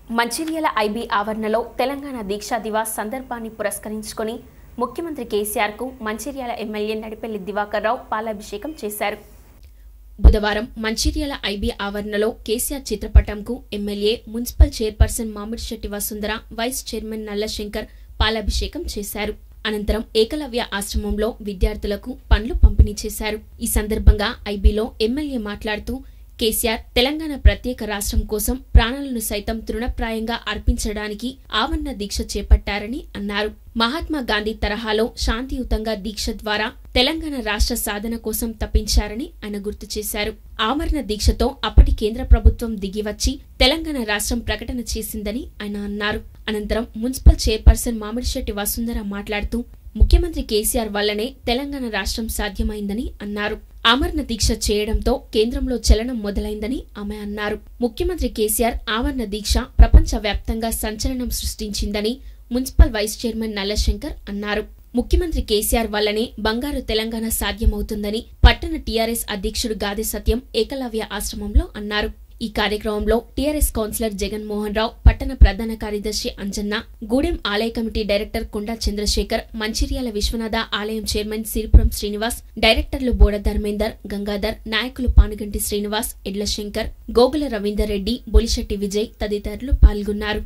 Mancherial IB ఆవరణలో తెలంగాణ దీక్షా దివాస్ సందర్భాన్ని పురస్కరించుకొని ముఖ్యమంత్రి కేసీఆర్కు మంచిర్యాల ఎమ్మెల్యే నడిపెల్లి దివాకర్ రావు పాలాభిషేకం చేశారు బుధవారం మంచిర్యాల ఐబీ ఆవరణలో కేసీఆర్ చిత్రపటంకు MLA municipal chairperson Mamidishetti Vasundhara vice chairman Nallashankar పాలాభిషేకం చేశారు అనంతరం ఏకలవ్య ఆశ్రమంలో విద్యార్థులకు పండ్లు పంపిణీ చేశారు ఈ సందర్భంగా ఐబీలో ఎమ్మెల్యే మాట్లాడుతూ కేసీఆర్ తెలంగాణ ప్రత్యేక రాష్ట్రం కోసం ప్రాణాలను సైతం తృణప్రాయంగా అర్పించడానికి ఆవరణ దీక్ష చేపట్టారని అన్నారు మహాత్మా గాంధీ తరహాలో శాంతియుతంగా దీక్ష ద్వారా తెలంగాణ రాష్ట్ర సాధన కోసం తప్పించారని ఆయన గుర్తు చేశారు ఆమరణ దీక్షతో అప్పటి కేంద్ర ప్రభుత్వం దిగివచ్చి తెలంగాణ రాష్ట్రం ప్రకటన చేసిందని ఆయన అన్నారు అనంతరం మున్సిపల్ చైర్పర్సన్ మామిడిశెట్టి వసుంధర మాట్లాడుతూ ముఖ్యమంత్రి కేసీఆర్ వల్లనే తెలంగాణ రాష్ట్రం సాధ్యమైందని అన్నారు ఆమరణ దీక్ష చేయడంతో కేంద్రంలో చలనం మొదలైందని ఆమె అన్నారు ముఖ్యమంత్రి కేసీఆర్ ఆమరణ దీక్ష ప్రపంచ వ్యాప్తంగా సంచలనం సృష్టించిందని మున్సిపల్ వైస్ చైర్మన్ నల్లశంకర్ అన్నారు ముఖ్యమంత్రి కేసీఆర్ వల్లనే బంగారు తెలంగాణ సాధ్యమవుతుందని పట్టణ టీఆర్ఎస్ అధ్యక్షుడు గాది సత్యం ఏకలవ్య ఆశ్రమంలో అన్నారు ఈ కార్యక్రమంలో టీఆర్ఎస్ కౌన్సిలర్ జగన్మోహన్ రావు పట్టణ ప్రధాన కార్యదర్శి అంజన్న గూడెం ఆలయ కమిటీ డైరెక్టర్ కొండా చంద్రశేఖర్ మంచిర్యాల విశ్వనాథ ఆలయం చైర్మన్ సిరిపురం శ్రీనివాస్ డైరెక్టర్లు బోడ ధర్మేందర్ గంగాధర్ నాయకులు పానుగంటి శ్రీనివాస్ ఎడ్ల శంకర్ గోగుల రవీందర్ రెడ్డి బొలిశెట్టి విజయ్ తదితరులు పాల్గొన్నారు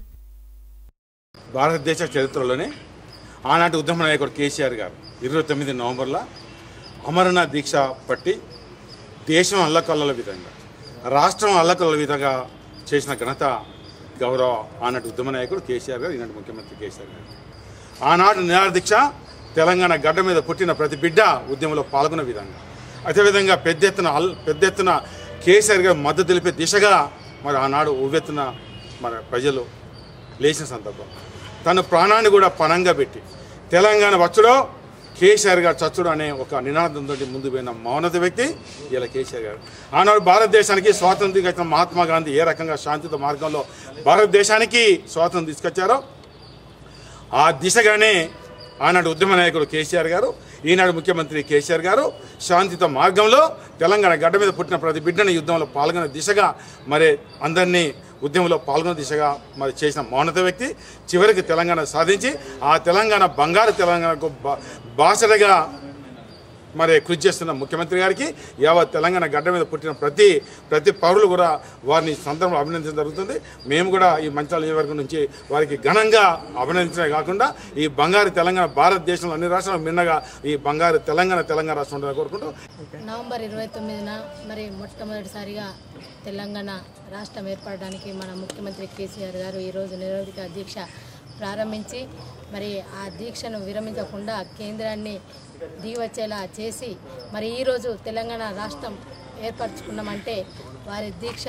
భారతదేశ చరిత్రలోనే ఆనాటి ఉద్యమ నాయకుడు కేసీఆర్ గారు ఇరవై తొమ్మిది నవంబర్లో అమరణ దీక్ష పట్టి దేశం అల్లకల్లల విధంగా రాష్ట్రం అల్లకల్లల విధంగా చేసిన ఘనత గౌరవ ఆనాటి ఉద్యమ నాయకుడు కేసీఆర్ గారు ఈనాటి ముఖ్యమంత్రి కేసీఆర్ గారు ఆనాడు నిరాహార దీక్ష తెలంగాణ గడ్డ మీద పుట్టిన ప్రతి బిడ్డ ఉద్యమంలో పాల్గొన్న విధంగా అదేవిధంగా పెద్ద ఎత్తున అల్ పెద్ద ఎత్తున కేసీఆర్ గారు మద్దతు తెలిపే దిశగా మరి ఆనాడు ఉవ్వెత్తున మన ప్రజలు లేచిన సందర్భం తన ప్రాణాన్ని కూడా పణంగా పెట్టి తెలంగాణ వచ్చుడో కేసీఆర్ గారు చచ్చుడు అనే ఒక నినాదంతో ముందు పోయిన మౌనత వ్యక్తి ఇలా కేసీఆర్ గారు ఆనాడు భారతదేశానికి స్వాతంత్ర్యం ఇచ్చిన మహాత్మా గాంధీ ఏ రకంగా శాంతియుత మార్గంలో భారతదేశానికి స్వాతంత్రం తీసుకొచ్చారో ఆ దిశగానే ఆనాడు ఉద్యమ నాయకుడు కేసీఆర్ గారు ఈనాడు ముఖ్యమంత్రి కేసీఆర్ గారు శాంతియుత మార్గంలో తెలంగాణ గడ్డ మీద పుట్టిన ప్రతి బిడ్డని యుద్ధంలో పాల్గొన్న దిశగా మరి అందరినీ ఉద్యమంలో పాల్గొన్న దిశగా మరి చేసిన మౌనత వ్యక్తి చివరికి తెలంగాణ సాధించి ఆ తెలంగాణ బంగారు తెలంగాణకు బా బాసటగా మరి కృషి చేస్తున్న ముఖ్యమంత్రి గారికి యావత్ తెలంగాణ గడ్డ మీద పుట్టిన ప్రతి ప్రతి పౌరులు కూడా వారిని సందర్భంలో అభినందించడం జరుగుతుంది మేము కూడా ఈ మంచాల నియోజకవర్గం నుంచి వారికి ఘనంగా అభినందించడమే కాకుండా ఈ బంగారు తెలంగాణ భారతదేశంలో అన్ని రాష్ట్రాలకు మిన్నగా ఈ బంగారు తెలంగాణ తెలంగాణ రాష్ట్రం ఉండాలని కోరుకుంటూ నవంబర్ ఇరవై తొమ్మిదిన మరి మొట్టమొదటిసారిగా తెలంగాణ రాష్ట్రం ఏర్పడడానికి మన ముఖ్యమంత్రి కేసీఆర్ గారు ఈరోజు నిరోధిక దీక్ష ప్రారంభించి మరి ఆ దీక్షను విరమించకుండా కేంద్రాన్ని దిగివచ్చేలా చేసి మరి ఈరోజు తెలంగాణ రాష్ట్రం ఏర్పరచుకున్నామంటే వారి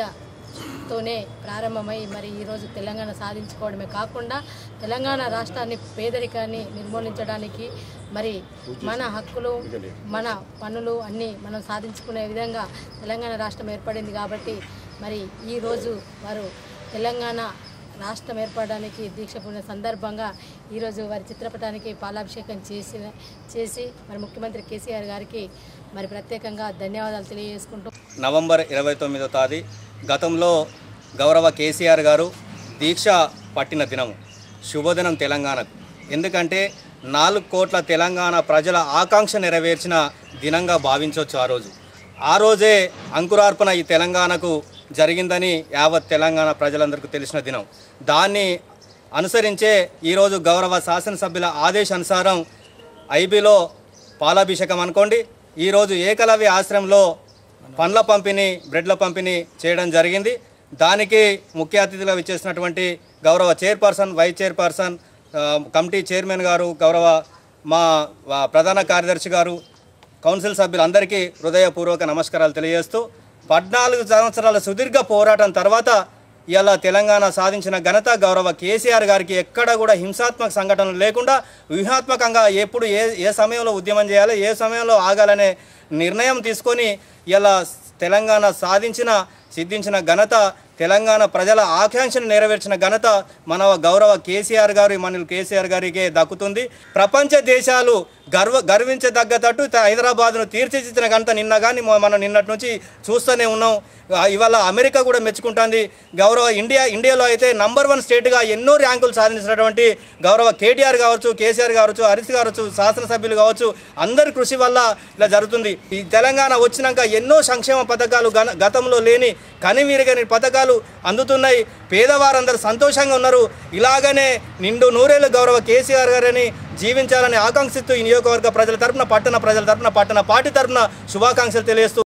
దీక్షతోనే ప్రారంభమై మరి ఈరోజు తెలంగాణ సాధించుకోవడమే కాకుండా తెలంగాణ రాష్ట్రాన్ని పేదరికాన్ని నిర్మూలించడానికి మరి మన హక్కులు మన పనులు అన్నీ మనం సాధించుకునే విధంగా తెలంగాణ రాష్ట్రం ఏర్పడింది కాబట్టి మరి ఈరోజు వారు తెలంగాణ రాష్ట్రం ఏర్పడడానికి దీక్ష పూర్ణ సందర్భంగా ఈరోజు వారి చిత్రపటానికి పాలాభిషేకం చేసిన చేసి మరి ముఖ్యమంత్రి కేసీఆర్ గారికి మరి ప్రత్యేకంగా ధన్యవాదాలు తెలియజేసుకుంటూ నవంబర్ ఇరవై తొమ్మిదో తాది గతంలో గౌరవ కేసీఆర్ గారు దీక్ష పట్టిన దినము శుభదినం తెలంగాణకు ఎందుకంటే నాలుగు కోట్ల తెలంగాణ ప్రజల ఆకాంక్ష నెరవేర్చిన దినంగా భావించవచ్చు ఆ రోజు ఆ రోజే అంకురార్పణ ఈ తెలంగాణకు జరిగిందని యావత్ తెలంగాణ ప్రజలందరికీ తెలిసిన దినం దాన్ని అనుసరించే ఈరోజు గౌరవ శాసనసభ్యుల ఆదేశానుసారం ఐబీలో పాలాభిషేకం అనుకోండి ఈరోజు ఏకలవ్య ఆశ్రమంలో పండ్ల పంపిణీ బ్రెడ్ల పంపిణీ చేయడం జరిగింది దానికి ముఖ్య అతిథిగా విచ్చేసినటువంటి గౌరవ చైర్పర్సన్ వైస్ చైర్పర్సన్ ఆ, కమిటీ చైర్మన్ గారు గౌరవ మా ఆ, ప్రధాన కార్యదర్శి గారు కౌన్సిల్ సభ్యులందరికీ హృదయపూర్వక నమస్కారాలు తెలియజేస్తూ పద్నాలుగు సంవత్సరాల సుదీర్ఘ పోరాటం తర్వాత ఇలా తెలంగాణ సాధించిన ఘనత గౌరవ కేసీఆర్ గారికి ఎక్కడ కూడా హింసాత్మక సంఘటనలు లేకుండా వ్యూహాత్మకంగా ఎప్పుడు ఏ ఏ సమయంలో ఉద్యమం చేయాలి ఏ సమయంలో ఆగాలనే నిర్ణయం తీసుకొని ఇలా తెలంగాణ సాధించిన సిద్ధించిన ఘనత తెలంగాణ ప్రజల ఆకాంక్షను నెరవేర్చిన ఘనత మన గౌరవ కేసీఆర్ గారు మన కేసీఆర్ గారికే దక్కుతుంది ప్రపంచ దేశాలు గర్వ గర్వించదగ్గట్టు హైదరాబాద్ను తీర్చిదిద్దిన ఘనత నిన్న కానీ మనం నిన్నటి నుంచి చూస్తూనే ఉన్నాం ఆ, ఇవాళ అమెరికా కూడా మెచ్చుకుంటుంది గౌరవ ఇండియా ఇండియాలో అయితే నంబర్ వన్ స్టేట్గా ఎన్నో ర్యాంకులు సాధించినటువంటి గౌరవ కేటీఆర్ కావచ్చు కేసీఆర్ కావచ్చు హరీష్ కావచ్చు శాసనసభ్యులు కావచ్చు అందరి కృషి వల్ల ఇలా జరుగుతుంది ఈ తెలంగాణ వచ్చినాక ఎన్నో సంక్షేమ పథకాలు గన- గతంలో లేని కనివీరగని పథకాలు అందుతున్నాయి పేదవారందరూ సంతోషంగా ఉన్నారు ఇలాగనే నిండు నూరేళ్ళు గౌరవ కేసీఆర్ గారని జీవించాలని ఆకాంక్షిస్తూ ఈ నియోజకవర్గ ప్రజల తరపున పట్టణ ప్రజల తరపున పట్టణ పార్టీ తరపున శుభాకాంక్షలు తెలియజేస్తూ